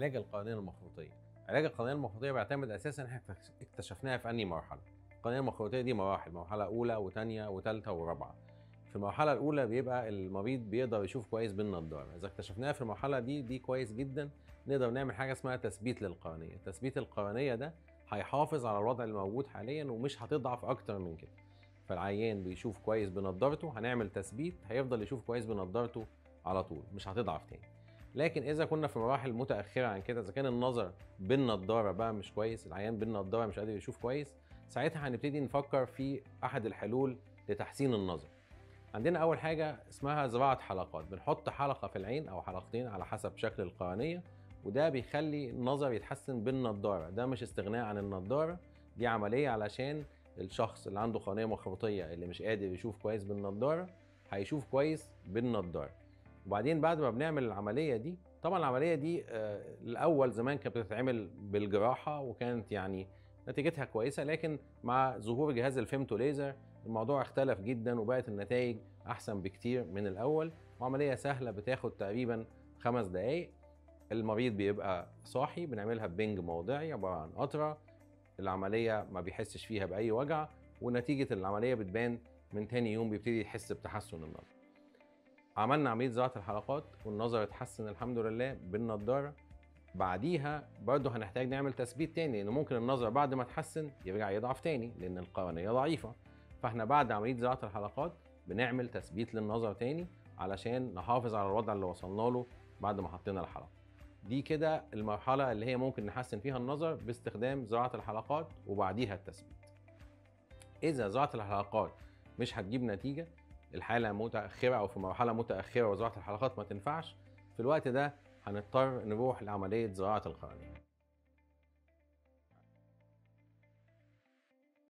علاج القولونيه المخروطيه علاج القولونيه المخروطيه بيعتمد اساسا احنا اكتشفناها في انهي مرحله القولونيه المخروطيه دي مراحل مرحله اولى وثانيه وثالثه ورابعه في المرحله الاولى بيبقى المريض بيقدر يشوف كويس بالنضاره اذا اكتشفناها في المرحله دي دي كويس جدا نقدر نعمل حاجه اسمها تثبيت للقرنيه تثبيت القرنيه ده هيحافظ على الوضع الموجود حاليا ومش هتضعف اكتر من كده فالعيان بيشوف كويس بنضارته هنعمل تثبيت هيفضل يشوف كويس بنضارته على طول مش هتضعف تاني لكن اذا كنا في مراحل متاخره عن كده اذا كان النظر بالنضاره بقى مش كويس العيان بالنضاره مش قادر يشوف كويس ساعتها هنبتدي نفكر في احد الحلول لتحسين النظر عندنا اول حاجه اسمها زراعه حلقات بنحط حلقه في العين او حلقتين على حسب شكل القرنيه وده بيخلي النظر يتحسن بالنضاره ده مش استغناء عن النضاره دي عمليه علشان الشخص اللي عنده قرنيه مخروطيه اللي مش قادر يشوف كويس بالنضاره هيشوف كويس بالنضاره وبعدين بعد ما بنعمل العمليه دي طبعا العمليه دي آه الاول زمان كانت بتتعمل بالجراحه وكانت يعني نتيجتها كويسه لكن مع ظهور جهاز الفيمتو ليزر الموضوع اختلف جدا وبقت النتائج احسن بكتير من الاول وعمليه سهله بتاخد تقريبا خمس دقائق المريض بيبقى صاحي بنعملها ببنج موضعي عباره عن قطره العمليه ما بيحسش فيها باي وجع ونتيجه العمليه بتبان من تاني يوم بيبتدي يحس بتحسن النظر عملنا عمليه زراعه الحلقات والنظر اتحسن الحمد لله بالنضاره بعديها برضه هنحتاج نعمل تثبيت تاني لان ممكن النظر بعد ما اتحسن يرجع يضعف تاني لان القرنيه ضعيفه فاحنا بعد عمليه زراعه الحلقات بنعمل تثبيت للنظر تاني علشان نحافظ على الوضع اللي وصلنا له بعد ما حطينا الحلقه دي كده المرحله اللي هي ممكن نحسن فيها النظر باستخدام زراعه الحلقات وبعديها التثبيت اذا زراعه الحلقات مش هتجيب نتيجه الحاله متاخره او في مرحله متاخره وزراعه الحلقات ما تنفعش في الوقت ده هنضطر نروح لعمليه زراعه القرنيه